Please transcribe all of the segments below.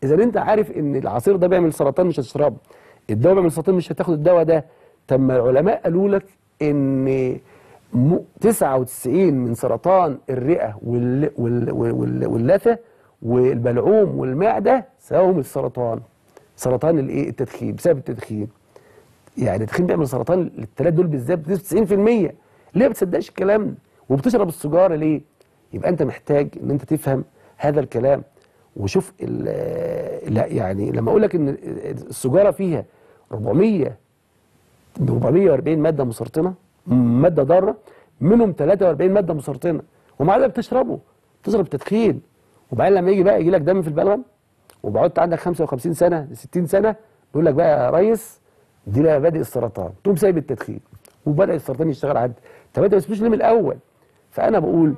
اذا انت عارف ان العصير ده بيعمل سرطان مش هتشربه الدواء بيعمل سرطان مش هتاخد الدواء ده طب ما العلماء قالوا لك ان م- 99 من سرطان الرئه وال وال وال واللثه والبلعوم والمعده سببهم السرطان سرطان الايه التدخين بسبب التدخين يعني التدخين بيعمل سرطان للثلاث دول بالذات بنسبه 90% ليه ما بتصدقش الكلام ده وبتشرب السيجاره ليه يبقى انت محتاج ان انت تفهم هذا الكلام وشوف ال- لا يعني لما اقول لك ان السيجاره فيها 400 440 ماده مسرطنه ماده ضاره منهم 43 ماده مسرطنه ومع ذلك بتشربه تشرب تدخين وبعدين لما يجي بقى يجي لك دم في البلغم وبعدت عندك 55 سنه 60 سنه بيقول لك بقى يا ريس دي بقى بادئ السرطان تقوم سايب التدخين وبدا السرطان يشتغل عندك طب انت ما سبتوش ليه من الاول فانا بقول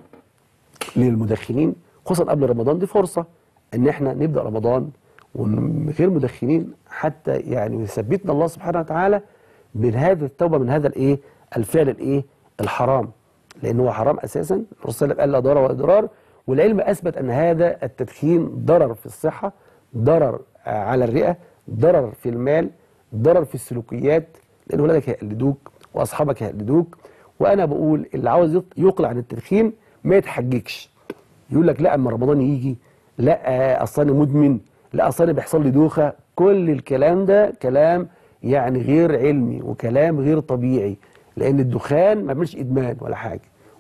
للمدخنين خصوصا قبل رمضان دي فرصه ان احنا نبدا رمضان وغير مدخنين حتى يعني يثبتنا الله سبحانه وتعالى من هذا التوبه من هذا الايه الفعل الايه الحرام لان هو حرام اساسا الرسول صلى الله عليه وسلم قال لا ضرر ولا ضرار والعلم اثبت ان هذا التدخين ضرر في الصحه ضرر آه، على الرئه ضرر في المال ضرر في السلوكيات لان ولادك هيقلدوك واصحابك هيقلدوك وانا بقول اللي عاوز يط- يقلع عن التدخين ما يتحججش يقول لك لا اما رمضان يجي لا آه، اصل انا مدمن لا اصل انا بيحصل لي دوخه كل الكلام ده كلام يعني غير علمي وكلام غير طبيعي لان الدخان ما بيعملش ادمان ولا حاجه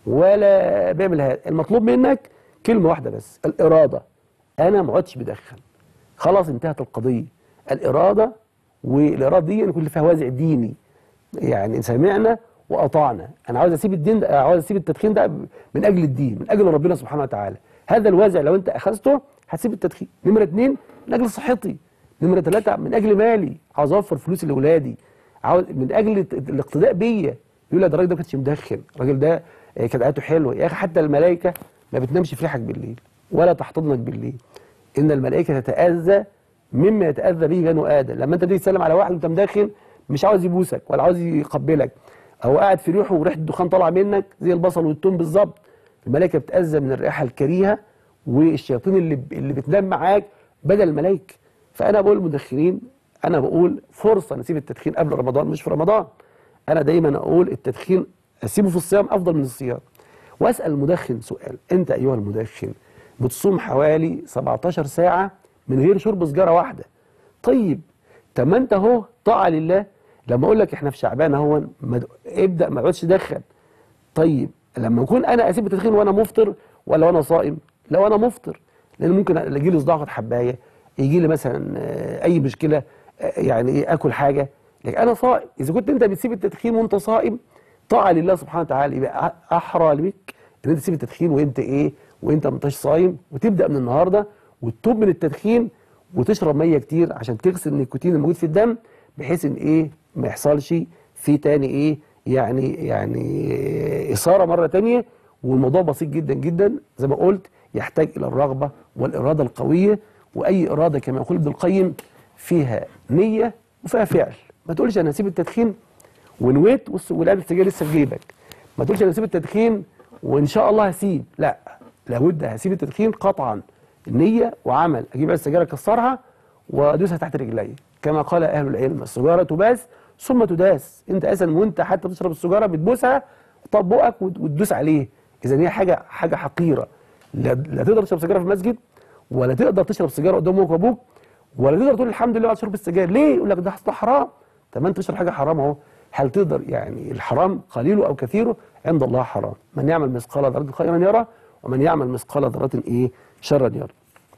ولا بيعمل هذا المطلوب منك كلمه واحده بس الاراده انا ما عدتش بدخن خلاص انتهت القضيه الاراده والاراده دي يكون فيها وازع ديني يعني سمعنا واطعنا انا عاوز اسيب الدين ده عاوز اسيب التدخين ده من اجل الدين من اجل ربنا سبحانه وتعالى هذا الوازع لو انت اخذته هتسيب التدخين نمره اثنين من اجل صحتي نمره ثلاثه من اجل مالي عاوز اوفر فلوس لاولادي عاوز من اجل الت- الاقتداء بيا يقول لك ده الراجل ده ما كانش مدخن الراجل ده آه، كانت حياته حلوه يا اخي حتى الملائكه ما بتنامش في ريحك بالليل ولا تحتضنك بالليل ان الملائكه تتاذى مما يتاذى به بنو ادم لما انت تيجي تسلم على واحد وانت مدخن مش عاوز يبوسك ولا عاوز يقبلك او قاعد في ريحه وريحه الدخان طالعه منك زي البصل والثوم بالظبط الملائكه بتاذى من الريحه الكريهه والشياطين اللي اللي بتنام معاك بدل الملائكه فانا بقول للمدخنين انا بقول فرصه نسيب التدخين قبل رمضان مش في رمضان انا دايما اقول التدخين اسيبه في الصيام افضل من الصيام واسال المدخن سؤال انت ايها المدخن بتصوم حوالي 17 ساعه من غير شرب سجاره واحده طيب طب ما انت اهو طاعه لله لما اقول لك احنا في شعبان اهو ما- ابدا ما تقعدش تدخن طيب لما اكون انا اسيب التدخين وانا مفطر ولا وانا صائم لو انا مفطر لان ممكن يجي لي صداع اخد حبايه يجي لي مثلا آه، اي مشكله آه، يعني ايه اكل حاجه لكن انا صائم اذا كنت انت بتسيب التدخين وانت صائم طاعه لله سبحانه وتعالى يبقى أ- احرى بك ان انت تسيب التدخين وانت ايه وانت ما انتش صايم وتبدا من النهارده وتتوب من التدخين وتشرب ميه كتير عشان تغسل النيكوتين الموجود في الدم بحيث ان ايه ما يحصلش في تاني ايه يعني يعني اثاره مره تانيه والموضوع بسيط جدا جدا زي ما قلت يحتاج الى الرغبه والاراده القويه واي اراده كما يقول ابن القيم فيها نيه وفيها فعل ما تقولش انا هسيب التدخين ونويت والس- والعلبه السجاير لسه في جيبك ما تقولش انا هسيب التدخين وان شاء الله هسيب لا لابد هسيب التدخين قطعا النيه وعمل اجيب علبه السجاير اكسرها وادوسها تحت رجلي كما قال اهل العلم السجاره تباس ثم تداس انت اساسا وانت حتى بتشرب السجاره بتبوسها طب بقك وت- وتدوس عليه اذا هي حاجه حاجه حقيره لا, لا تقدر تشرب سجاره في المسجد ولا تقدر تشرب سجاره قدام امك وابوك ولا تقدر تقول الحمد لله على شرب السجاير ليه يقول لك ده أصل حرام طب ما انت تشرب حاجه حرام اهو هل تقدر يعني الحرام قليله او كثيره عند الله حرام من يعمل مثقال ذره خيرا يرى ومن يعمل مثقال ذره ايه شرا يرى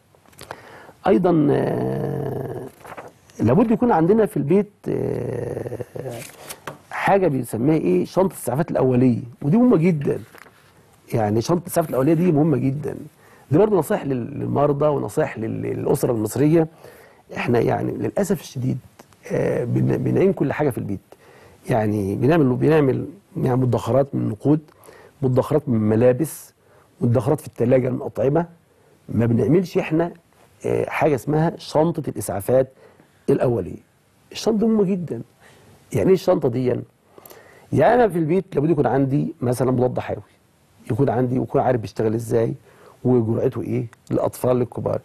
ايضا آه، لابد يكون عندنا في البيت آه، حاجه بيسميها ايه شنطه الاسعافات الاوليه ودي مهمه جدا يعني شنطه الاسعافات الاوليه دي مهمه جدا دي برضه نصائح لل- للمرضى ونصائح لل- للاسره المصريه احنا يعني للاسف الشديد آه، بن- بنعين كل حاجه في البيت يعني بنعمل بنعمل يعني مدخرات من نقود مدخرات من ملابس مدخرات في الثلاجه من اطعمه ما بنعملش احنا آه، حاجه اسمها شنطه الاسعافات الاوليه الشنطه دي مهمه جدا يعني ايه الشنطه دي يعني انا في البيت لابد يكون عندي مثلا مضاد حيوي يكون عندي ويكون عارف بيشتغل ازاي وجرعته ايه للاطفال للكبار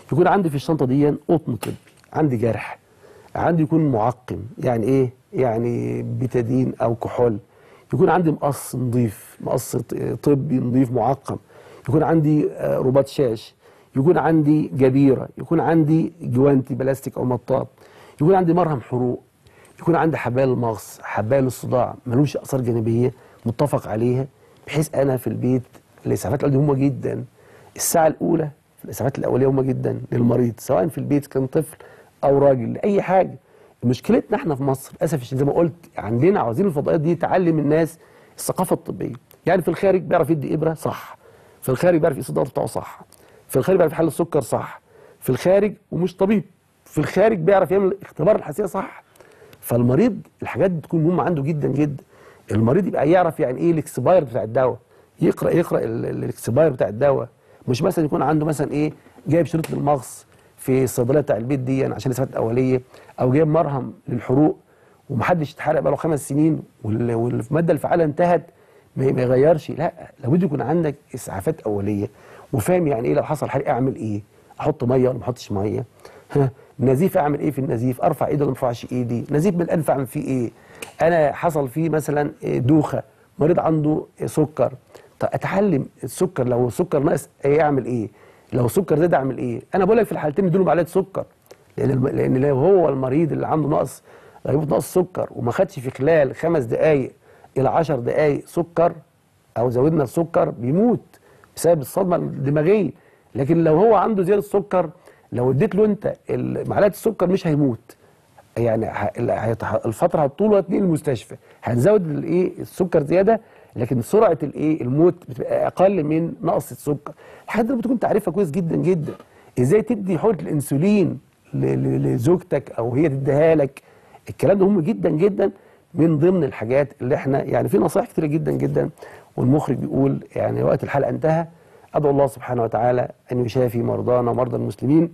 يكون عندي في الشنطه دي قطن طبي عندي جرح عندي يكون معقم يعني ايه يعني بتادين او كحول يكون عندي مقص نظيف مقص طبي نظيف معقم يكون عندي آه، رباط شاش يكون عندي جبيره يكون عندي جوانتي بلاستيك او مطاط يكون عندي مرهم حروق يكون عندي حبال المغص حبال الصداع ملوش اثار جانبيه متفق عليها بحيث انا في البيت الاسعافات الاوليه مهمه جدا الساعه الاولى في الاسعافات الاوليه مهمه جدا للمريض سواء في البيت كان طفل او راجل لاي حاجه مشكلتنا احنا في مصر للاسف الشديد زي ما قلت عندنا عاوزين الفضائيات دي تعلم الناس الثقافه الطبيه يعني في الخارج بيعرف يدي ابره صح في الخارج بيعرف يقيس الضغط بتاعه صح في الخارج بيعرف يحلل السكر صح في الخارج ومش طبيب في الخارج بيعرف يعمل اختبار الحساسيه صح فالمريض الحاجات دي تكون مهمه عنده جدا جدا المريض يبقى يعرف يعني ايه الاكسباير بتاع الدواء يقرا يقرا ال- ال- الاكسباير بتاع الدواء مش مثلا يكون عنده مثلا ايه جايب شريط للمغص في الصيدليه بتاع البيت دي يعني عشان الاسعافات الاوليه او جايب مرهم للحروق ومحدش اتحرق بقاله خمس سنين وال- والماده الفعاله انتهت ما ما يغيرش لا لابد يكون عندك اسعافات اوليه وفاهم يعني ايه لو حصل حريق اعمل ايه احط ميه ولا ما احطش ميه ها نزيف اعمل ايه في النزيف ارفع ايدي ولا ما ارفعش ايدي نزيف من الانف اعمل فيه ايه انا حصل فيه مثلا إيه دوخه مريض عنده سكر طب اتعلم السكر لو السكر ناقص ايه اعمل ايه لو السكر زاد اعمل ايه انا بقول لك في الحالتين اديله معلقه سكر لان الم- لان لو هو المريض اللي عنده نقص غيبوبه نقص سكر وما خدش في خلال خمس دقائق الى 10 دقائق سكر او زودنا السكر بيموت بسبب الصدمه الدماغيه لكن لو هو عنده زياده سكر لو اديت له انت ال- معلقه السكر مش هيموت يعني ه- ال- هيتح- الفتره هتطول وهتنقل المستشفى هنزود الايه السكر زياده لكن سرعه الايه الموت بتبقى اقل من نقص السكر الحاجات دي بتكون تعرفها كويس جدا جدا ازاي تدي حقنه الانسولين ل- ل- لزوجتك او هي تديها لك الكلام ده مهم جدا جدا من ضمن الحاجات اللي احنا يعني في نصائح كتيره جدا جدا والمخرج بيقول يعني وقت الحلقه انتهى ادعو الله سبحانه وتعالى ان يشافي مرضانا ومرضى المسلمين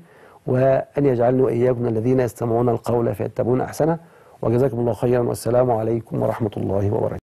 وان يجعلني واياكم من الذين يستمعون القول فيتبعون احسنه وجزاكم الله خيرا والسلام عليكم ورحمه الله وبركاته